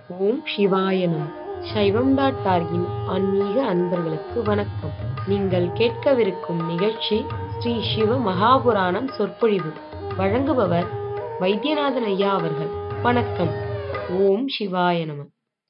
ஓம் சிவாய நம சைவம் டாட் டார்கின் ஆன்மீக அன்பர்களுக்கு வணக்கம் நீங்கள் கேட்கவிருக்கும் நிகழ்ச்சி ஸ்ரீ சிவ மகாபுராணம் சொற்பொழிவு வழங்குபவர் வைத்தியநாதன் ஐயா அவர்கள் வணக்கம் ஓம் சிவாய நம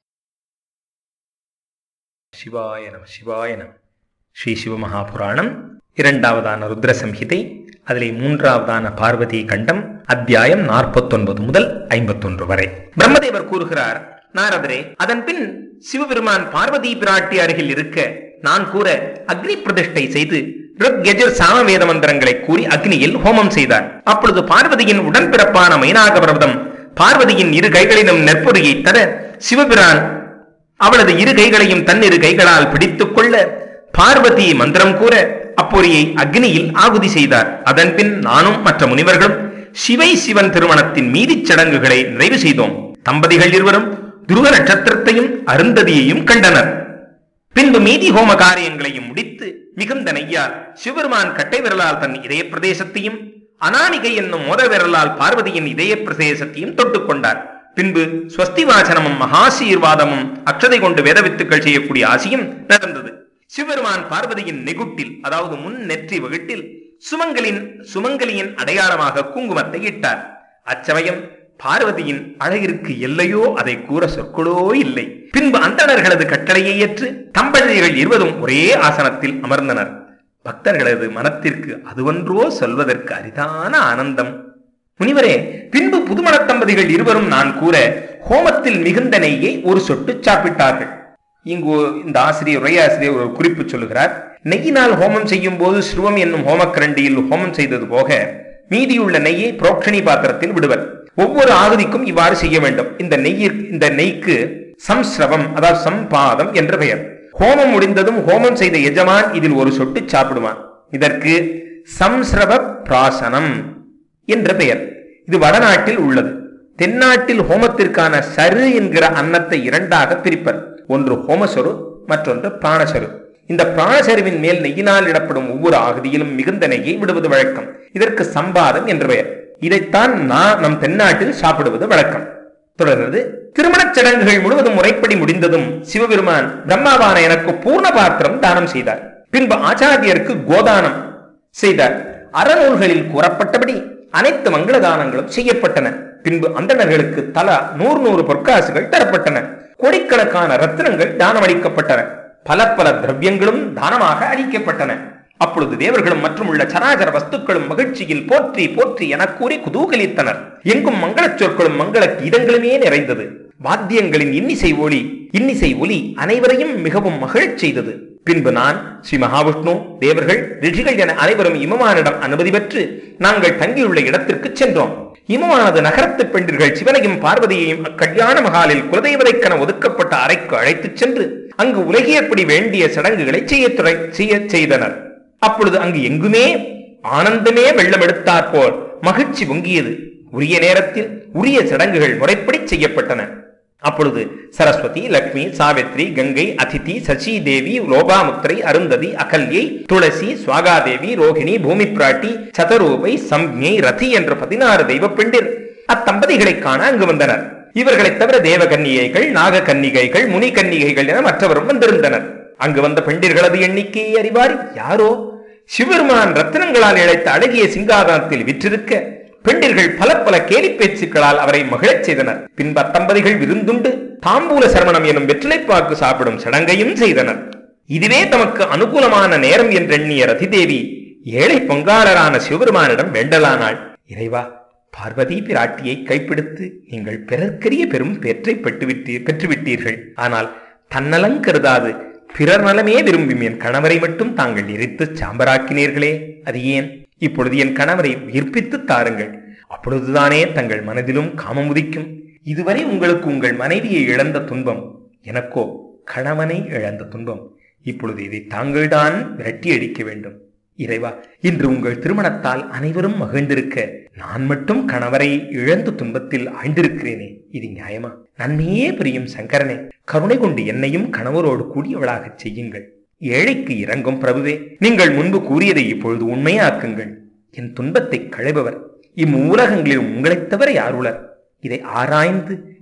சிவாய நம சிவாய நம ஸ்ரீ சிவமகாபுராணம் இரண்டாவதான ருத்ர சம்ஹிதை அதிலே மூன்றாவதான பார்வதி கண்டம் அத்தியாயம் நாற்பத்தொன்பது முதல் ஐம்பத்தொன்று வரை பிரம்மதேவர் கூறுகிறார் நாரதரே அதன் பின் சிவபெருமான் பார்வதி பிராட்டி அருகில் இருக்க நான் கூற அக்னி பிரதிஷ்டை செய்து ருக் யஜுர் சாமவேத மந்திரங்களை கூறி அக்னியில் ஹோமம் செய்தார் அப்பொழுது பார்வதியின் உடன்பிறப்பான மைனாக பர்வதம் பார்வதியின் இரு கைகளிலும் நெற்பொறியை தர சிவபிரான் அவளது இரு கைகளையும் தன் இரு கைகளால் பிடித்துக் கொள்ள பார்வதி மந்திரம் கூற அப்பொறியை அக்னியில் ஆகுதி செய்தார் அதன் பின் நானும் மற்ற முனிவர்களும் சிவை சிவன் திருமணத்தின் மீதிச் சடங்குகளை நிறைவு செய்தோம் தம்பதிகள் இருவரும் துருவ நட்சத்திரத்தையும் அருந்ததியையும் கண்டனர் பின்பு மீதி ஹோம காரியங்களையும் முடித்து மிகுந்த நெய்யால் சிவபெருமான் கட்டை விரலால் தன் இதய பிரதேசத்தையும் அனானிகை என்னும் மோத விரலால் பார்வதியின் இதய பிரதேசத்தையும் தொட்டுக் கொண்டார் பின்பு ஸ்வஸ்தி வாசனமும் மகாசீர்வாதமும் அக்ஷதை கொண்டு வேதவித்துக்கள் செய்யக்கூடிய ஆசியும் நடந்தது சிவபெருமான் பார்வதியின் நெகுட்டில் அதாவது முன் நெற்றி வகுட்டில் சுமங்கலின் சுமங்கலியின் அடையாளமாக குங்குமத்தை இட்டார் அச்சமயம் பார்வதியின் அழகிற்கு எல்லையோ அதை கூற சொற்களோ இல்லை பின்பு அந்தணர்களது கட்டளையை ஏற்று தம்பதியர்கள் இருவரும் ஒரே ஆசனத்தில் அமர்ந்தனர் பக்தர்களது மனத்திற்கு அதுவன்றோ சொல்வதற்கு அரிதான ஆனந்தம் முனிவரே பின்பு புதுமண தம்பதிகள் இருவரும் நான் கூற ஹோமத்தில் மிகுந்த நெய்யை ஒரு சொட்டு சாப்பிட்டார்கள் இங்கு இந்த ஆசிரியர் உரையாசிரியர் ஒரு குறிப்பு சொல்லுகிறார் நெய்யினால் ஹோமம் செய்யும் போது ஸ்ருவம் என்னும் ஹோமக்கரண்டியில் ஹோமம் செய்தது போக மீதியுள்ள நெய்யை புரோக்ஷணி பாத்திரத்தில் விடுவர் ஒவ்வொரு ஆகுதிக்கும் இவ்வாறு செய்ய வேண்டும் இந்த நெய்யிற்கு இந்த நெய்க்கு சம்ஸ்ரவம் அதாவது சம்பாதம் என்ற பெயர் ஹோமம் முடிந்ததும் ஹோமம் செய்த எஜமான் இதில் ஒரு சொட்டு சாப்பிடுவான் இதற்கு சம்ஸ்ரவ பிராசனம் என்ற பெயர் இது வடநாட்டில் உள்ளது தென்னாட்டில் ஹோமத்திற்கான சரு என்கிற அன்னத்தை இரண்டாக பிரிப்பர் ஒன்று ஹோமசரு மற்றொன்று பிராணசரு இந்த பிராணசருவின் மேல் நெய்யினால் இடப்படும் ஒவ்வொரு ஆகுதியிலும் மிகுந்த நெய்யை விடுவது வழக்கம் இதற்கு சம்பாதம் என்று பெயர் இதைத்தான் நான் நம் தென்னாட்டில் சாப்பிடுவது வழக்கம் தொடர்கிறது திருமணச் சடங்குகள் முழுவதும் முறைப்படி முடிந்ததும் சிவபெருமான் பிரம்மாவான எனக்கு பூர்ண பாத்திரம் தானம் செய்தார் பின்பு ஆச்சாரியருக்கு கோதானம் செய்தார் அறநூல்களில் கூறப்பட்டபடி அனைத்து மங்கள தானங்களும் செய்யப்பட்டன பின்பு அந்தணர்களுக்கு தலா நூறு நூறு பொற்காசுகள் தரப்பட்டன கோடிக்கணக்கான ரத்தினங்கள் தானமளிக்கப்பட்டன பல பல திரவியங்களும் தானமாக அளிக்கப்பட்டன அப்பொழுது தேவர்களும் மற்றும் உள்ள சராசர வஸ்துக்களும் மகிழ்ச்சியில் போற்றி போற்றி என கூறி குதூகலித்தனர் எங்கும் மங்களச் சொற்களும் மங்கள கீதங்களுமே நிறைந்தது வாத்தியங்களின் இன்னிசை ஒளி இன்னிசை ஒலி அனைவரையும் மிகவும் மகிழச் செய்தது பின்பு நான் ஸ்ரீ மகாவிஷ்ணு தேவர்கள் ரிஷிகள் என அனைவரும் இமமானிடம் அனுமதி பெற்று நாங்கள் தங்கியுள்ள இடத்திற்கு சென்றோம் இமமானது நகரத்து பெண்டிர்கள் சிவனையும் பார்வதியையும் அக்கல்யாண மகாலில் குலதெய்வதைக்கென ஒதுக்கப்பட்ட அறைக்கு அழைத்துச் சென்று அங்கு உலகியற்படி வேண்டிய சடங்குகளை செய்ய துறை செய்ய செய்தனர் அப்பொழுது அங்கு எங்குமே ஆனந்தமே வெள்ளம் எடுத்தாற் போல் மகிழ்ச்சி பொங்கியது உரிய நேரத்தில் உரிய சடங்குகள் முறைப்படி செய்யப்பட்டன அப்பொழுது சரஸ்வதி லக்ஷ்மி சாவித்ரி கங்கை அதிதி சசி தேவி லோபாமுத்திரை அருந்ததி அகல்யை துளசி சுவாகாதேவி ரோகிணி பூமி பிராட்டி சதரூபை சம்ஞை ரதி என்ற பதினாறு தெய்வ பெண்டிர் அத்தம்பதிகளை காண அங்கு வந்தனர் இவர்களைத் தவிர தேவ கன்னிகைகள் நாக கன்னிகைகள் முனி கன்னிகைகள் என மற்றவரும் வந்திருந்தனர் அங்கு வந்த பெண்டிர்களது எண்ணிக்கையை அறிவார் யாரோ சிவபெருமான் ரத்தினங்களால் இழைத்த அழகிய சிங்காதனத்தில் விற்றிருக்க பெண்டிர்கள் பல பல கேலி பேச்சுக்களால் அவரை மகிழச் செய்தனர் பின்பு அத்தம்பதிகள் விருந்துண்டு தாம்பூல சரவணம் எனும் வெற்றிலைப்பாக்கு சாப்பிடும் சடங்கையும் செய்தனர் இதுவே தமக்கு அனுகூலமான நேரம் என்றெண்ணிய ரதிதேவி ஏழை பொங்காரரான சிவபெருமானிடம் வேண்டலானாள் இறைவா பார்வதி பிராட்டியை கைப்பிடித்து நீங்கள் பிறர்க்கரிய பெரும் பெற்றை பெற்றுவிட்டீர் பெற்றுவிட்டீர்கள் ஆனால் தன்னலம் கருதாது பிறர் நலமே விரும்பும் என் கணவரை மட்டும் தாங்கள் எரித்து சாம்பராக்கினீர்களே அது ஏன் இப்பொழுது என் கணவரை உயிர்ப்பித்து தாருங்கள் அப்பொழுதுதானே தங்கள் மனதிலும் காமம் உதிக்கும் இதுவரை உங்களுக்கு உங்கள் மனைவியை இழந்த துன்பம் எனக்கோ கணவனை இழந்த துன்பம் இப்பொழுது இதை தாங்கள்தான் விரட்டி அடிக்க வேண்டும் இறைவா இன்று உங்கள் திருமணத்தால் அனைவரும் மகிழ்ந்திருக்க நான் மட்டும் கணவரை இழந்த துன்பத்தில் ஆழ்ந்திருக்கிறேனே இது நியாயமா நன்மையே புரியும் சங்கரனே கருணை கொண்டு என்னையும் கணவரோடு கூடியவளாகச் செய்யுங்கள் ஏழைக்கு இறங்கும் பிரபுவே நீங்கள் முன்பு கூறியதை இப்பொழுது உண்மையாக்குங்கள் என் துன்பத்தை களைபவர் இம்மூலகங்களில் உங்களைத் தவிர யாருளர் இதை ஆராய்ந்து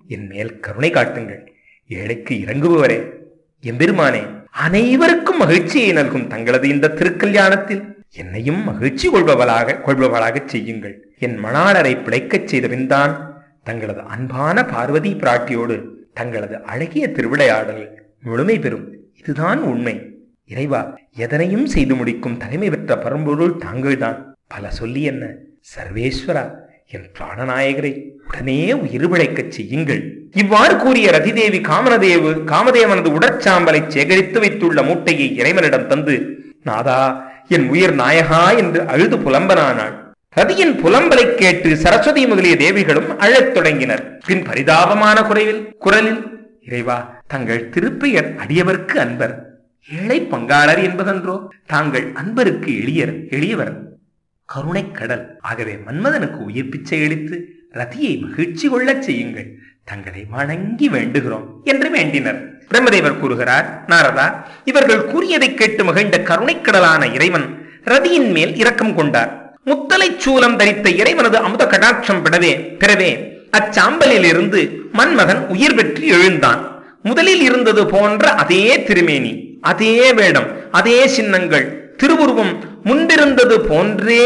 என் மேல் கருணை காட்டுங்கள் ஏழைக்கு இறங்குபவரே எம்பெருமானே அனைவருக்கும் மகிழ்ச்சியை நல்கும் தங்களது இந்த திருக்கல்யாணத்தில் என்னையும் மகிழ்ச்சி கொள்பவளாக கொள்பவளாக செய்யுங்கள் என் மணாளரை பிழைக்கச் செய்த பின்தான் தங்களது அன்பான பார்வதி பிராட்டியோடு தங்களது அழகிய திருவிளையாடல் முழுமை பெறும் இதுதான் உண்மை இறைவா எதனையும் செய்து முடிக்கும் தலைமை பெற்ற பரம்பொருள் தாங்கள்தான் பல சொல்லி என்ன சர்வேஸ்வரா என் பிராணநாயகரை உடனே உயிர் பிழைக்கச் செய்யுங்கள் இவ்வாறு கூறிய ரதிதேவி காமனதேவு காமதேவனது உடற்சாம்பலை சேகரித்து வைத்துள்ள மூட்டையை இறைவனிடம் தந்து நாதா என் உயிர் நாயகா என்று அழுது புலம்பனானாள் ரதியின் புலம்பலை கேட்டு சரஸ்வதி முதலிய தேவிகளும் அழத் தொடங்கினர் பின் பரிதாபமான குறைவில் குரலில் இறைவா தங்கள் திருப்பெயர் அடியவர்க்கு அன்பர் ஏழை பங்காளர் என்பதன்றோ தாங்கள் அன்பருக்கு எளியர் எளியவர் கருணைக்கடல் ஆகவே மன்மதனுக்கு உயிர் பிச்சை அளித்து ரதியை மகிழ்ச்சி கொள்ளச் செய்யுங்கள் தங்களை வணங்கி வேண்டுகிறோம் என்று வேண்டினர் பிரம்மதேவர் கூறுகிறார் நாரதா இவர்கள் கூறியதை கேட்டு மகிழ்ந்த கருணைக்கடலான இறைவன் ரதியின் மேல் இரக்கம் கொண்டார் முத்தலை சூலம் தரித்த இறைவனது அமுத கடாட்சம் பெறவே பெறவே அச்சாம்பலில் இருந்து மன்மதன் உயிர் பெற்று எழுந்தான் முதலில் இருந்தது போன்ற அதே திருமேனி அதே வேடம் அதே சின்னங்கள் திருவுருவம் முன்பிருந்தது போன்றே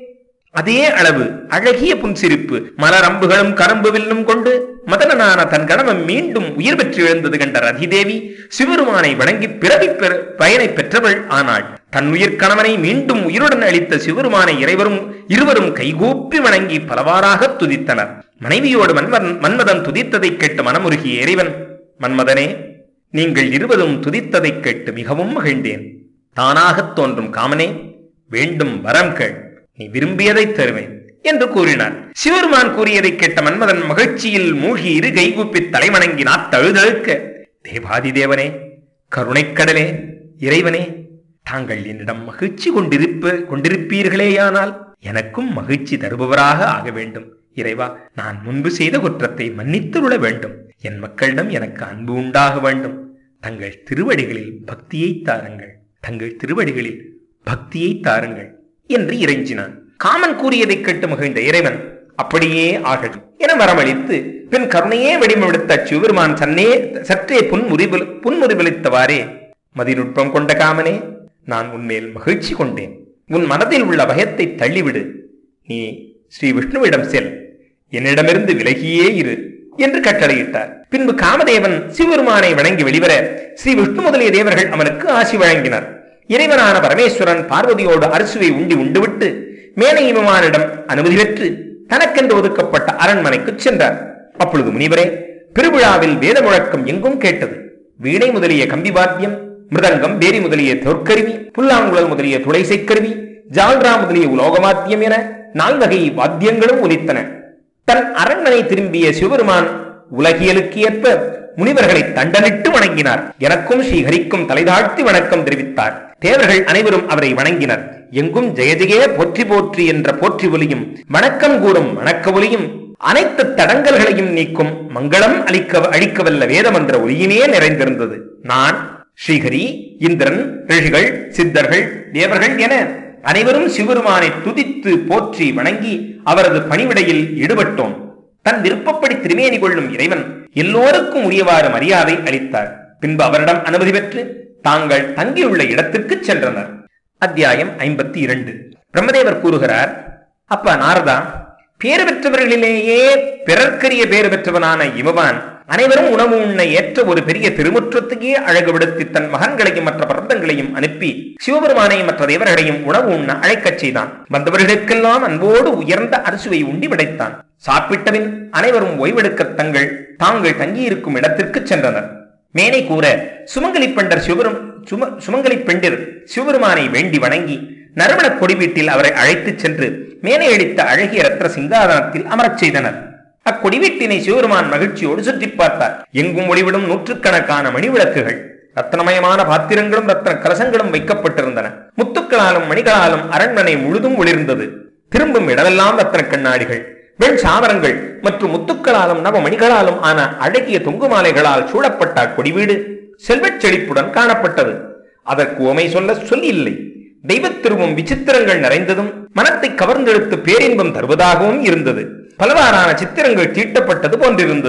அதே அளவு அழகிய புன்சிரிப்பு மலரம்புகளும் கரும்பு வில்லும் கொண்டு மதனனான தன் கணவன் மீண்டும் உயிர் பெற்று எழுந்தது கண்ட ரதிதேவி சிவருமானை வணங்கி பிறவி பெற பயனை பெற்றவள் ஆனாள் தன் உயிர் கணவனை மீண்டும் உயிருடன் அளித்த சிவருமானை இறைவரும் இருவரும் கைகூப்பி வணங்கி பலவாறாக துதித்தனர் மனைவியோடு மன்மதன் மன்மதன் துதித்ததை கேட்டு மனமுருகிய இறைவன் மன்மதனே நீங்கள் இருவரும் துதித்ததைக் கேட்டு மிகவும் மகிழ்ந்தேன் தானாகத் தோன்றும் காமனே வேண்டும் வரம் கேள் நீ விரும்பியதைத் தருவேன் என்று கூறினார் சிவருமான் கூறியதை கேட்ட மன்மதன் மகிழ்ச்சியில் மூழ்கி இரு கைகூப்பி தலைவணங்கி நாத்தழுதழுக்க தேவாதி தேவனே கருணைக்கடலே இறைவனே தாங்கள் என்னிடம் மகிழ்ச்சி கொண்டிருப்ப கொண்டிருப்பீர்களேயானால் எனக்கும் மகிழ்ச்சி தருபவராக ஆக வேண்டும் இறைவா நான் முன்பு செய்த குற்றத்தை மன்னித்துருள வேண்டும் என் மக்களிடம் எனக்கு அன்பு உண்டாக வேண்டும் தங்கள் திருவடிகளில் பக்தியை தாருங்கள் தங்கள் திருவடிகளில் பக்தியை தாருங்கள் என்று இறைஞ்சினான் காமன் கூறியதைக் கேட்டு மகிழ்ந்த இறைவன் அப்படியே ஆகட்டும் என வரமளித்து பின் கருணையே வெடிமெடுத்த சிவபெருமான் சன்னே சற்றே புன்முறிவு புன்முறிவளித்தவாறே மதிநுட்பம் கொண்ட காமனே நான் உன்மேல் மகிழ்ச்சி கொண்டேன் உன் மனதில் உள்ள பயத்தை தள்ளிவிடு நீ ஸ்ரீ விஷ்ணுவிடம் செல் என்னிடமிருந்து விலகியே இரு என்று கட்டளையிட்டார் பின்பு காமதேவன் சிவபெருமானை வணங்கி வெளிவர ஸ்ரீ விஷ்ணு முதலிய தேவர்கள் அவனுக்கு ஆசி வழங்கினர் இறைவனான பரமேஸ்வரன் பார்வதியோடு அரிசுவை உண்டி உண்டுவிட்டு மேனை விமானிடம் அனுமதி பெற்று தனக்கென்று ஒதுக்கப்பட்ட அரண்மனைக்கு சென்றார் அப்பொழுது முனிவரே பெருவிழாவில் வேத முழக்கம் எங்கும் கேட்டது வீணை முதலிய கம்பி வாத்தியம் மிருதங்கம் பேரி முதலிய தொற்கருவி புல்லாங்குழல் முதலிய துளைசைக்கருவி ஜால்ரா முதலிய உலோகவாத்தியம் என நால்வகை வாத்தியங்களும் ஒலித்தன தன் அரண்மனை திரும்பிய சிவபெருமான் உலகியலுக்கு ஏற்ப முனிவர்களை தண்டனிட்டு வணங்கினார் எனக்கும் ஸ்ரீஹரிக்கும் தலைதாழ்த்தி வணக்கம் தெரிவித்தார் தேவர்கள் அனைவரும் அவரை வணங்கினர் எங்கும் ஜெயஜெய போற்றி போற்றி என்ற போற்றி ஒலியும் வணக்கம் கூறும் வணக்க ஒலியும் அனைத்து தடங்கல்களையும் நீக்கும் மங்களம் அளிக்க அளிக்கவல்ல வேதம் என்ற ஒலியினே நிறைந்திருந்தது நான் ஸ்ரீஹரி இந்திரன் ரிஷிகள் சித்தர்கள் தேவர்கள் என அனைவரும் சிவருமானை துதித்து போற்றி வணங்கி அவரது பணிவிடையில் ஈடுபட்டோம் தன் விருப்பப்படி திருமேனி கொள்ளும் இறைவன் எல்லோருக்கும் உரியவாறு மரியாதை அளித்தார் பின்பு அவரிடம் அனுமதி பெற்று தாங்கள் தங்கியுள்ள இடத்திற்கு சென்றனர் அத்தியாயம் ஐம்பத்தி இரண்டு பிரம்மதேவர் கூறுகிறார் அப்பா நாரதா பேறு பெற்றவர்களிலேயே பிறர்க்கரிய பேறு பெற்றவனான இமவான் அனைவரும் உணவு உண்ண ஏற்ற ஒரு பெரிய திருமுற்றத்துக்கே அழகு விடுத்தி தன் மகன்களையும் மற்ற பரதங்களையும் அனுப்பி சிவபெருமானையும் மற்ற தேவர்களையும் உணவு உண்ண அழைக்கச் செய்தான் வந்தவர்களுக்கெல்லாம் அன்போடு உயர்ந்த அரிசுவை உண்டி விடைத்தான் சாப்பிட்டபின் அனைவரும் ஓய்வெடுக்க தங்கள் தாங்கள் தங்கியிருக்கும் இடத்திற்கு சென்றனர் மேனை கூற சுமங்கலி பண்டர் சிவபெரும் சும சுமங்கலி பெண்டிர் சிவபெருமானை வேண்டி வணங்கி நறுமண கொடி வீட்டில் அவரை அழைத்துச் சென்று மேனை அடித்த அழகிய ரத்ன சிங்காதனத்தில் அமரச் செய்தனர் அக்கொடி வீட்டினை சிவபெருமான் மகிழ்ச்சியோடு சுற்றி பார்த்தார் எங்கும் ஒளிவிடும் நூற்றுக்கணக்கான மணி விளக்குகள் ரத்னமயமான பாத்திரங்களும் ரத்ன கலசங்களும் வைக்கப்பட்டிருந்தன முத்துக்களாலும் மணிகளாலும் அரண்மனை முழுதும் ஒளிர்ந்தது திரும்பும் இடமெல்லாம் ரத்ன கண்ணாடிகள் வெண் சாமரங்கள் மற்றும் முத்துக்களாலும் நவ மணிகளாலும் ஆன அழகிய தொங்கு மாலைகளால் சூழப்பட்ட அக்கொடி வீடு செல்வச் செழிப்புடன் காணப்பட்டது அதற்கு உமை சொல்ல சொல்லி இல்லை தெய்வத் திருவும் விசித்திரங்கள் நிறைந்ததும் மனத்தை கவர்ந்தெடுத்து பேரின்பம் தருவதாகவும் இருந்தது பலவாறான சித்திரங்கள் தீட்டப்பட்டது போன்றிருந்தது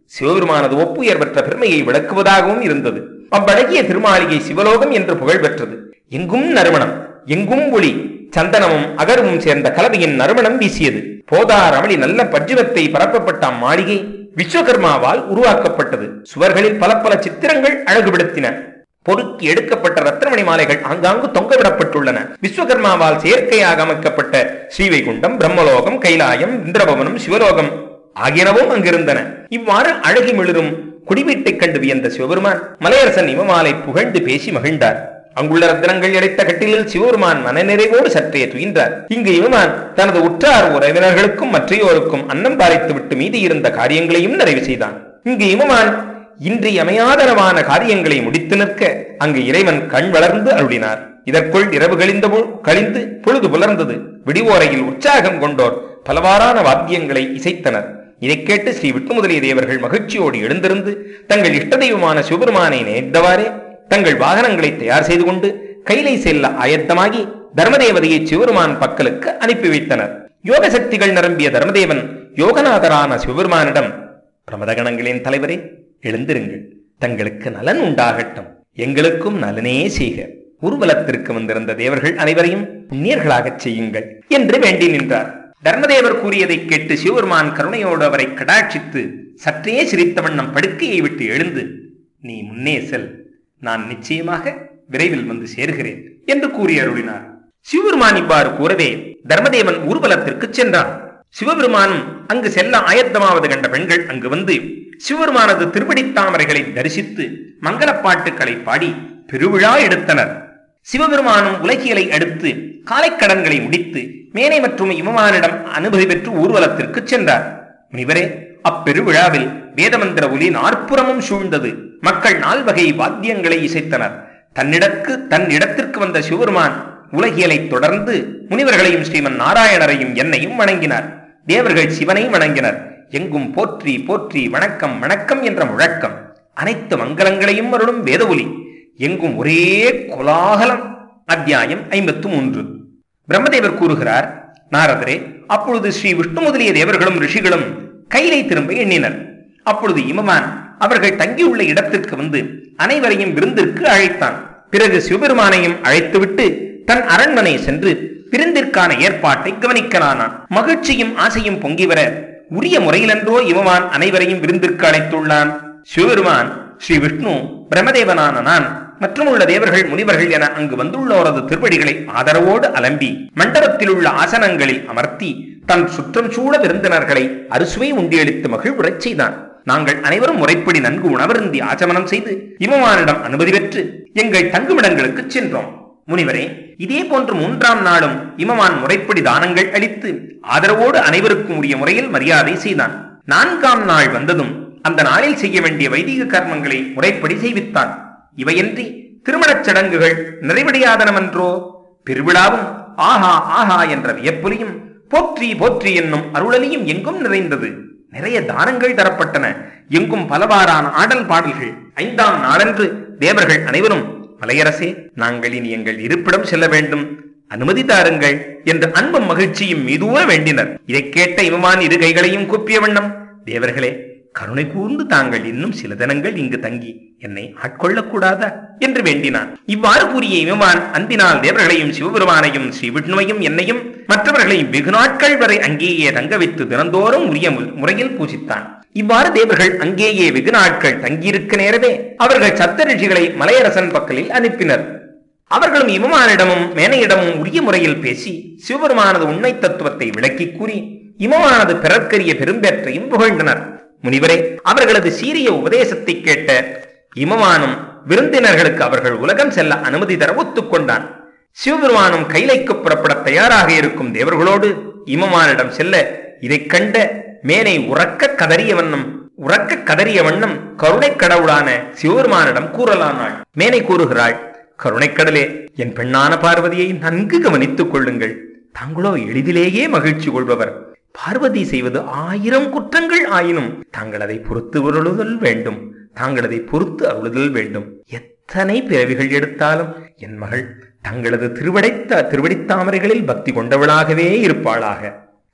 சிவபெருமானது ஒப்புயர் பெற்ற பெருமையை விளக்குவதாகவும் இருந்தது அவ்வழகிய திருமாளிகை சிவலோகம் என்று புகழ் பெற்றது எங்கும் நறுமணம் எங்கும் ஒளி சந்தனமும் அகர்வும் சேர்ந்த கலவையின் நறுமணம் வீசியது போதார் அமளி நல்ல பட்ஜுவத்தை பரப்பப்பட்ட அம்மாளிகை விஸ்வகர்மாவால் உருவாக்கப்பட்டது சுவர்களில் பல பல சித்திரங்கள் அழகுபடுத்தின பொறுக்கி எடுக்கப்பட்ட ரத்னமணி மாலைகள் ஆங்காங்கு தொங்கவிடப்பட்டுள்ளன விஸ்வகர்மாவால் செயற்கையாக அமைக்கப்பட்ட ஸ்ரீவைகுண்டம் பிரம்மலோகம் கைலாயம் இந்திரபவனம் சிவலோகம் ஆகியனவும் அங்கிருந்தன இவ்வாறு அழகி மிளிரும் குடிவீட்டைக் கண்டு வியந்த சிவபெருமான் மலையரசன் இமமாலை புகழ்ந்து பேசி மகிழ்ந்தார் அங்குள்ள ரத்னங்கள் இழைத்த கட்டிலில் சிவபெருமான் மனநிறைவோடு சற்றே துயின்றார் இங்கு இவமான் தனது உற்றார் உறவினர்களுக்கும் மற்றையோருக்கும் அன்னம் பாலித்து விட்டு மீதி இருந்த காரியங்களையும் நிறைவு செய்தான் இங்கு இமமான் இன்றியமையாதனமான காரியங்களை முடித்து நிற்க அங்கு இறைவன் கண் வளர்ந்து அருளினார் இதற்குள் இரவு கழிந்த பொ- கழிந்து பொழுது புலர்ந்தது விடிவோரையில் உற்சாகம் கொண்டோர் பலவாறான வாத்தியங்களை இசைத்தனர் இதைக் கேட்டு ஸ்ரீ விட்டுமுதலிய தேவர்கள் மகிழ்ச்சியோடு எழுந்திருந்து தங்கள் இஷ்ட தெய்வமான சிவபெருமானை நினைத்தவாறே தங்கள் வாகனங்களை தயார் செய்து கொண்டு கைலை செல்ல ஆயத்தமாகி தர்மதேவதையை சிவபெருமான் பக்கலுக்கு அனுப்பி வைத்தனர் யோக சக்திகள் நிரம்பிய தர்மதேவன் யோகநாதரான சிவபெருமானிடம் பிரமதகணங்களின் தலைவரே எழுந்திருங்கள் தங்களுக்கு நலன் உண்டாகட்டும் எங்களுக்கும் நலனே செய்க ஊர்வலத்திற்கு வந்திருந்த தேவர்கள் அனைவரையும் புண்ணியர்களாகச் செய்யுங்கள் என்று வேண்டி நின்றார் தர்மதேவர் கூறியதைக் கேட்டு சிவபெருமான் கருணையோடு அவரை கடாட்சித்து சற்றே சிரித்த வண்ணம் படுக்கையை விட்டு எழுந்து நீ முன்னே செல் நான் நிச்சயமாக விரைவில் வந்து சேர்கிறேன் என்று கூறி அருளினார் சிவபெருமான் இவ்வாறு கூறவே தர்மதேவன் ஊர்வலத்திற்கு சென்றான் சிவபெருமானும் அங்கு செல்ல ஆயத்தமாவது கண்ட பெண்கள் அங்கு வந்து சிவபெருமானது திருவடித் தாமரைகளை தரிசித்து மங்களப் பாட்டுக்களை பாடி பெருவிழா எடுத்தனர் சிவபெருமானும் உலகியலை அடுத்து காலைக்கடன்களை முடித்து மேனை மற்றும் இமமானிடம் அனுமதி பெற்று ஊர்வலத்திற்கு சென்றார் முனிவரே அப்பெருவிழாவில் வேதமந்திர ஒலி நாற்புறமும் சூழ்ந்தது மக்கள் நால்வகை வாத்தியங்களை இசைத்தனர் தன்னிடக்கு தன் இடத்திற்கு வந்த சிவபெருமான் உலகியலைத் தொடர்ந்து முனிவர்களையும் ஸ்ரீமன் நாராயணரையும் என்னையும் வணங்கினார் தேவர்கள் சிவனை வணங்கினர் எங்கும் போற்றி போற்றி வணக்கம் வணக்கம் என்ற முழக்கம் அனைத்து மங்களங்களையும் அருளும் வேத ஒலி எங்கும் ஒரே கோலாகலம் அத்தியாயம் ஐம்பத்து மூன்று பிரம்மதேவர் கூறுகிறார் நாரதரே அப்பொழுது ஸ்ரீ விஷ்ணு முதலிய தேவர்களும் ரிஷிகளும் கையிலை திரும்ப எண்ணினர் அப்பொழுது இமமான் அவர்கள் தங்கியுள்ள இடத்திற்கு வந்து அனைவரையும் விருந்திற்கு அழைத்தான் பிறகு சிவபெருமானையும் அழைத்துவிட்டு தன் அரண்மனை சென்று விருந்திற்கான ஏற்பாட்டை கவனிக்கலானான் மகிழ்ச்சியும் ஆசையும் பொங்கி வர உரிய முறையிலன்றோ இமமான் அனைவரையும் விருந்திற்கு அழைத்துள்ளான் சிவபெருமான் ஸ்ரீ விஷ்ணு பிரம்மதேவனான நான் மற்றும் உள்ள தேவர்கள் முனிவர்கள் என அங்கு வந்துள்ளோரது திருவடிகளை ஆதரவோடு அலம்பி மண்டபத்தில் உள்ள ஆசனங்களில் அமர்த்தி தன் சுற்றம் சூழ விருந்தினர்களை அறுசுவை உண்டியளித்து மகிழ்வுறச் செய்தான் நாங்கள் அனைவரும் முறைப்படி நன்கு உணவருந்தி ஆச்சமனம் செய்து இமமானிடம் அனுமதி பெற்று எங்கள் தங்குமிடங்களுக்கு சென்றோம் முனிவரே இதே போன்று மூன்றாம் நாளும் இமமான் முறைப்படி தானங்கள் அளித்து ஆதரவோடு அனைவருக்கும் உரிய முறையில் மரியாதை செய்தான் நான்காம் நாள் வந்ததும் அந்த நாளில் செய்ய வேண்டிய வைதிக கர்மங்களை முறைப்படி செய்வித்தான் இவையின்றி திருமணச் சடங்குகள் நிறைவடையாதனவன்றோ பெருவிழாவும் ஆஹா ஆஹா என்ற வியப்புலியும் போற்றி போற்றி என்னும் அருளலியும் எங்கும் நிறைந்தது நிறைய தானங்கள் தரப்பட்டன எங்கும் பலவாறான ஆடல் பாடல்கள் ஐந்தாம் நாளன்று தேவர்கள் அனைவரும் மலையரசே நாங்கள் இனி எங்கள் இருப்பிடம் செல்ல வேண்டும் அனுமதி தாருங்கள் என்று அன்பும் மகிழ்ச்சியும் மீதூர வேண்டினர் இதைக் கேட்ட இவமான் இரு கைகளையும் கூப்பிய வண்ணம் தேவர்களே கருணை கூர்ந்து தாங்கள் இன்னும் சில தினங்கள் இங்கு தங்கி என்னை ஆட்கொள்ளக்கூடாதா என்று வேண்டினான் இவ்வாறு கூறிய இவமான் அன்பினால் தேவர்களையும் சிவபெருமானையும் ஸ்ரீ விஷ்ணுவையும் என்னையும் மற்றவர்களையும் வெகு நாட்கள் வரை அங்கேயே தங்க வைத்து தினந்தோறும் உரிய மு- முறையில் பூஜித்தான் இவ்வாறு தேவர்கள் அங்கேயே வெகு நாட்கள் தங்கியிருக்க நேரவே அவர்கள் சப்த ரிஷிகளை மலையரசன் பக்கலில் அனுப்பினர் அவர்களும் இமமானிடமும் மேனையிடமும் உரிய முறையில் பேசி சிவபெருமானது உண்மை தத்துவத்தை விளக்கிக் கூறி இமமானது பிறர்க்கரிய பெரும்பேற்றையும் புகழ்ந்தனர் முனிவரே அவர்களது சீரிய உபதேசத்தை கேட்ட இமமானும் விருந்தினர்களுக்கு அவர்கள் உலகம் செல்ல அனுமதி தர ஒத்துக்கொண்டான் சிவபெருமானும் கைலைக்கு புறப்பட தயாராக இருக்கும் தேவர்களோடு இமமானிடம் செல்ல இதைக் கண்ட மேனை உறக்க கதறிய வண்ணம் உறக்க கதறிய வண்ணம் கருணைக் கடவுளான சிவபெருமானிடம் கூறலானாள் மேனை கூறுகிறாள் கருணைக்கடலே என் பெண்ணான பார்வதியை நன்கு கவனித்துக் கொள்ளுங்கள் தாங்களோ எளிதிலேயே மகிழ்ச்சி கொள்பவர் பார்வதி செய்வது ஆயிரம் குற்றங்கள் ஆயினும் தாங்கள் அதை பொறுத்து அருளுதல் வேண்டும் தாங்கள் அதை பொறுத்து அருளுதல் வேண்டும் எத்தனை பிறவிகள் எடுத்தாலும் என் மகள் தங்களது திருவடைத்த திருவடித்தாமரைகளில் பக்தி கொண்டவளாகவே இருப்பாளாக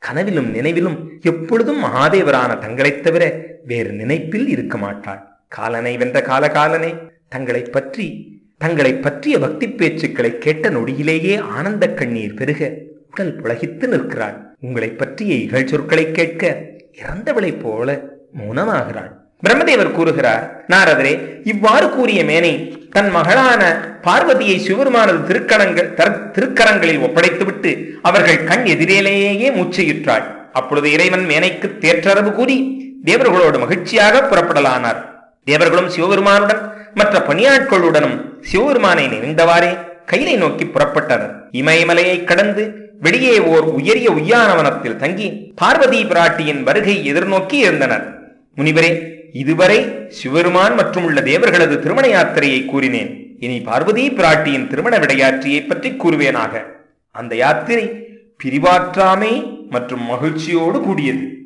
கனவிலும் நினைவிலும் எப்பொழுதும் மகாதேவரான தங்களைத் தவிர வேறு நினைப்பில் இருக்க மாட்டாள் காலனை வென்ற காலகாலனே தங்களைப் பற்றி தங்களைப் பற்றிய பக்தி பேச்சுக்களை கேட்ட நொடியிலேயே ஆனந்த கண்ணீர் பெருக உடல் புலகித்து நிற்கிறாள் உங்களைப் பற்றிய இகழ் சொற்களை கேட்க இறந்தவளைப் போல மௌனமாகிறாள் பிரம்மதேவர் கூறுகிறார் நாரதரே இவ்வாறு கூறிய மேனை தன் மகளான பார்வதியை சிவருமானது திருக்கணங்கள் தர்- திருக்கரங்களில் ஒப்படைத்துவிட்டு அவர்கள் கண் எதிரேலேயே மூச்சையுற்றாள் அப்பொழுது இறைவன் மேனைக்கு தேற்றரவு கூறி தேவர்களோடு மகிழ்ச்சியாக புறப்படலானார் தேவர்களும் சிவபெருமானுடன் மற்ற பணியாட்களுடனும் சிவபெருமானை நினைந்தவாறே கைலை நோக்கி புறப்பட்டனர் இமயமலையை கடந்து வெளியே ஓர் உயரிய உய்யானவனத்தில் தங்கி பார்வதி பிராட்டியின் வருகை எதிர்நோக்கி இருந்தனர் முனிவரே இதுவரை சிவபெருமான் மற்றும் உள்ள தேவர்களது திருமண யாத்திரையை கூறினேன் இனி பார்வதி பிராட்டியின் திருமண விடையாற்றியை பற்றி கூறுவேனாக அந்த யாத்திரை பிரிவாற்றாமை மற்றும் மகிழ்ச்சியோடு கூடியது